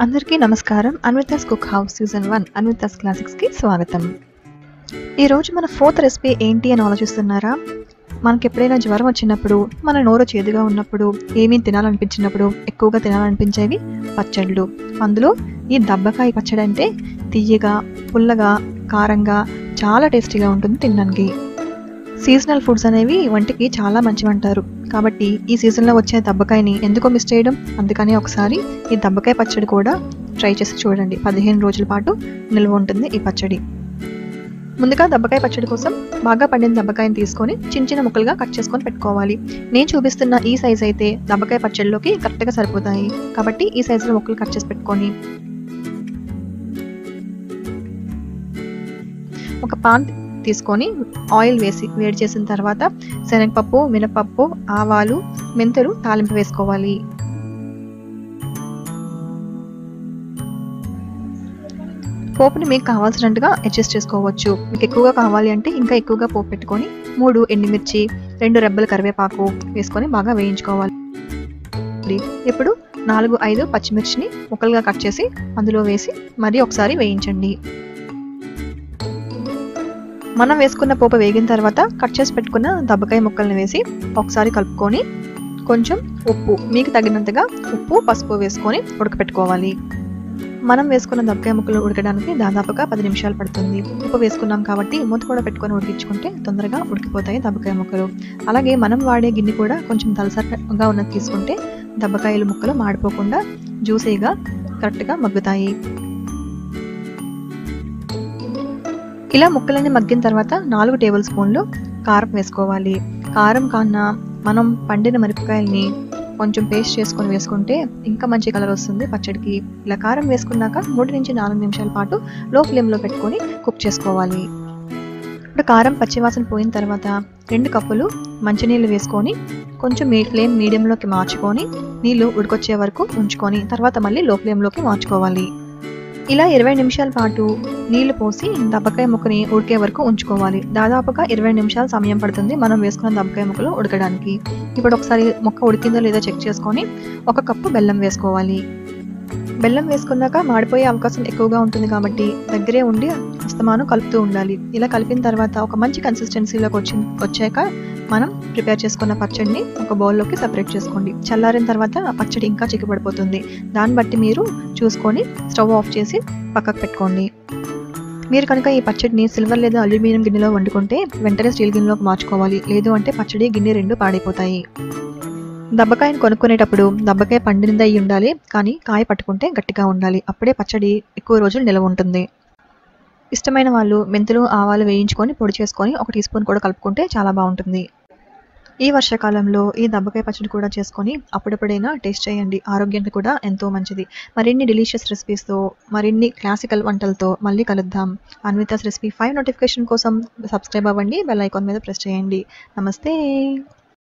అందరికీ నమస్కారం Anvitha's cook house season one Anvitha's క్లాసిక్స్కి స్వాగతం ఈరోజు మన ఫోర్త్ రెసిపీ ఏంటి అని ఆలోచిస్తున్నారా మనకి ఎప్పుడైనా జ్వరం వచ్చినప్పుడు మన నోరు చేదుగా ఉన్నప్పుడు ఏమీ తినాలనిపించినప్పుడు ఎక్కువగా తినాలనిపించేవి పచ్చళ్ళు అందులో ఈ దబ్బకాయ పచ్చడి అంటే తీయగా పుల్లగా కారంగా చాలా టేస్టీగా ఉంటుంది తినడానికి సీజనల్ ఫుడ్స్ అనేవి వంటికి చాలా మంచివి అంటారు కాబట్టి ఈ సీజన్లో వచ్చే దబ్బకాయని ఎందుకో మిస్ చేయడం అందుకని ఒకసారి ఈ దబ్బకాయ పచ్చడి కూడా ట్రై చేసి చూడండి పదిహేను రోజుల పాటు నిల్వ ఉంటుంది ఈ పచ్చడి ముందుగా దబ్బకాయ పచ్చడి కోసం బాగా పండిన దబ్బకాయని తీసుకొని చిన్న చిన్న ముక్కలుగా కట్ చేసుకొని పెట్టుకోవాలి నేను చూపిస్తున్న ఈ సైజ్ అయితే దబ్బకాయ పచ్చడిలోకి కరెక్ట్గా సరిపోతాయి కాబట్టి ఈ సైజులో ముక్కలు కట్ చేసి పెట్టుకొని ఒక పాన్ తీసుకొని ఆయిల్ వేసి వేడి చేసిన తర్వాత శనగపప్పు మినపప్పు ఆవాలు మెంతులు తాలింపు వేసుకోవాలి పోపుని మీకు కావాల్సినట్టుగా అడ్జస్ట్ చేసుకోవచ్చు మీకు ఎక్కువగా కావాలి అంటే ఇంకా ఎక్కువగా పోపు పెట్టుకొని మూడు ఎండుమిర్చి రెండు రెబ్బల కరివేపాకు వేసుకొని బాగా వేయించుకోవాలి ఇప్పుడు నాలుగు ఐదు పచ్చిమిర్చిని ముక్కలుగా కట్ చేసి అందులో వేసి మరీ ఒకసారి వేయించండి మనం వేసుకున్న పోపు వేగిన తర్వాత కట్ చేసి పెట్టుకున్న దబ్బకాయ ముక్కల్ని వేసి ఒకసారి కలుపుకొని కొంచెం ఉప్పు మీకు తగినంతగా ఉప్పు పసుపు వేసుకొని ఉడకపెట్టుకోవాలి మనం వేసుకున్న దబ్బకాయ ముక్కలు ఉడకడానికి దాదాపుగా పది నిమిషాలు పడుతుంది ఉప్పు వేసుకున్నాం కాబట్టి మూత కూడా పెట్టుకొని ఉడికించుకుంటే తొందరగా ఉడికిపోతాయి దబ్బకాయ ముక్కలు అలాగే మనం వాడే గిన్నె కూడా కొంచెం దలసరగా ఉన్నది తీసుకుంటే దబ్బకాయలు ముక్కలు మాడిపోకుండా జ్యూసీగా కరెక్ట్గా మగ్గుతాయి ఇలా ముక్కలన్నీ మగ్గిన తర్వాత నాలుగు టేబుల్ స్పూన్లు కారం వేసుకోవాలి కారం కన్నా మనం పండిన మిరపకాయల్ని కొంచెం పేస్ట్ చేసుకొని వేసుకుంటే ఇంకా మంచి కలర్ వస్తుంది పచ్చడికి ఇలా కారం వేసుకున్నాక మూడు నుంచి నాలుగు నిమిషాల పాటు లో ఫ్లేమ్లో పెట్టుకొని కుక్ చేసుకోవాలి ఇప్పుడు కారం పచ్చివాసన పోయిన తర్వాత రెండు కప్పులు మంచినీళ్ళు వేసుకొని కొంచెం మీ ఫ్లేమ్ మీడియంలోకి మార్చుకొని నీళ్ళు ఉడికొచ్చే వరకు ఉంచుకొని తర్వాత మళ్ళీ లో ఫ్లేమ్లోకి మార్చుకోవాలి ఇలా ఇరవై నిమిషాల పాటు నీళ్లు పోసి దబ్బకాయ ముక్కని ఉడికే వరకు ఉంచుకోవాలి దాదాపుగా ఇరవై నిమిషాల సమయం పడుతుంది మనం వేసుకున్న దబ్బకాయ ముక్కలు ఉడకడానికి ఇప్పుడు ఒకసారి ముక్క ఉడికిందో లేదో చెక్ చేసుకొని ఒక కప్పు బెల్లం వేసుకోవాలి బెల్లం వేసుకున్నాక మాడిపోయే అవకాశం ఎక్కువగా ఉంటుంది కాబట్టి దగ్గరే ఉండి అస్తమానం కలుపుతూ ఉండాలి ఇలా కలిపిన తర్వాత ఒక మంచి కన్సిస్టెన్సీలోకి వచ్చి వచ్చాక మనం ప్రిపేర్ చేసుకున్న పచ్చడిని ఒక బౌల్లోకి సపరేట్ చేసుకోండి చల్లారిన తర్వాత ఆ పచ్చడి ఇంకా చిక్కుపడిపోతుంది దాన్ని బట్టి మీరు చూసుకొని స్టవ్ ఆఫ్ చేసి పక్కకు పెట్టుకోండి మీరు కనుక ఈ పచ్చడిని సిల్వర్ లేదా అల్యూమినియం గిన్నెలో వండుకుంటే వెంటనే స్టీల్ గిన్నెలోకి మార్చుకోవాలి లేదు అంటే పచ్చడి గిన్నె రెండు పాడైపోతాయి దబ్బకాయను కొనుక్కునేటప్పుడు దబ్బకాయ పండినది అయి ఉండాలి కానీ కాయ పట్టుకుంటే గట్టిగా ఉండాలి అప్పుడే పచ్చడి ఎక్కువ రోజులు నిలవ ఉంటుంది ఇష్టమైన వాళ్ళు మెంతులు ఆవాలు వేయించుకొని పొడి చేసుకొని ఒక టీ స్పూన్ కూడా కలుపుకుంటే చాలా బాగుంటుంది ఈ వర్షాకాలంలో ఈ దబ్బకాయ పచ్చడి కూడా చేసుకొని అప్పుడప్పుడైనా టేస్ట్ చేయండి ఆరోగ్యానికి కూడా ఎంతో మంచిది మరిన్ని డెలిషియస్ రెసిపీస్తో మరిన్ని క్లాసికల్ వంటలతో మళ్ళీ కలుద్దాం అన్వితాస్ రెసిపీ ఫైవ్ నోటిఫికేషన్ కోసం సబ్స్క్రైబ్ అవ్వండి బెల్ ఐకాన్ మీద ప్రెస్ చేయండి నమస్తే